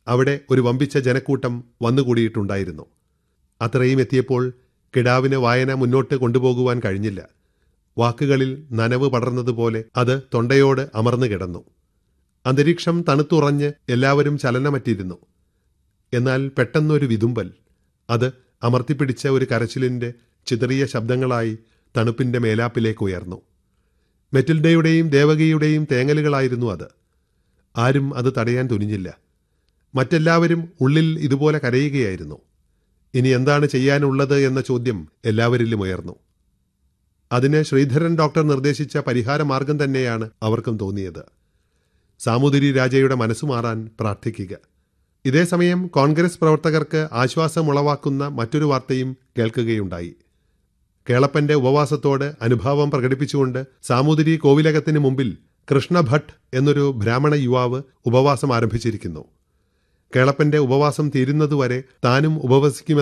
അവിടെ ഒരു വമ്പിച്ച ജനക്കൂട്ടം വന്നുകൂടിയിട്ടുണ്ടായിരുന്നു അത്രയും എത്തിയപ്പോൾ കിടാവിന് വായന മുന്നോട്ട് കൊണ്ടുപോകുവാൻ കഴിഞ്ഞില്ല വാക്കുകളിൽ നനവ് പടർന്നതുപോലെ അത് തൊണ്ടയോട് അമർന്നു കിടന്നു അന്തരീക്ഷം തണുത്തുറഞ്ഞ് എല്ലാവരും ചലനമറ്റിരുന്നു എന്നാൽ പെട്ടെന്നൊരു വിതുമ്പൽ അത് അമർത്തിപ്പിടിച്ച ഒരു കരച്ചിലിന്റെ ചിതറിയ ശബ്ദങ്ങളായി തണുപ്പിന്റെ മേലാപ്പിലേക്ക് ഉയർന്നു മെറ്റിൽഡയുടെയും ദേവകിയുടെയും തേങ്ങലുകളായിരുന്നു അത് ആരും അത് തടയാൻ തുനിഞ്ഞില്ല മറ്റെല്ലാവരും ഉള്ളിൽ ഇതുപോലെ കരയുകയായിരുന്നു ഇനി എന്താണ് ചെയ്യാനുള്ളത് എന്ന ചോദ്യം എല്ലാവരിലും ഉയർന്നു അതിന് ശ്രീധരൻ ഡോക്ടർ നിർദ്ദേശിച്ച പരിഹാരമാർഗം തന്നെയാണ് അവർക്കും തോന്നിയത് സാമൂതിരി രാജയുടെ മനസ്സു മാറാൻ പ്രാർത്ഥിക്കുക ഇതേസമയം കോൺഗ്രസ് പ്രവർത്തകർക്ക് ആശ്വാസമുളവാക്കുന്ന മറ്റൊരു വാർത്തയും കേൾക്കുകയുണ്ടായി കേളപ്പന്റെ ഉപവാസത്തോട് അനുഭാവം പ്രകടിപ്പിച്ചുകൊണ്ട് സാമൂതിരി കോവിലകത്തിന് മുമ്പിൽ കൃഷ്ണഭട്ട് എന്നൊരു ബ്രാഹ്മണ യുവാവ് ഉപവാസം ആരംഭിച്ചിരിക്കുന്നു കേളപ്പന്റെ ഉപവാസം തീരുന്നതുവരെ താനും ഉപവസിക്കുമെന്ന്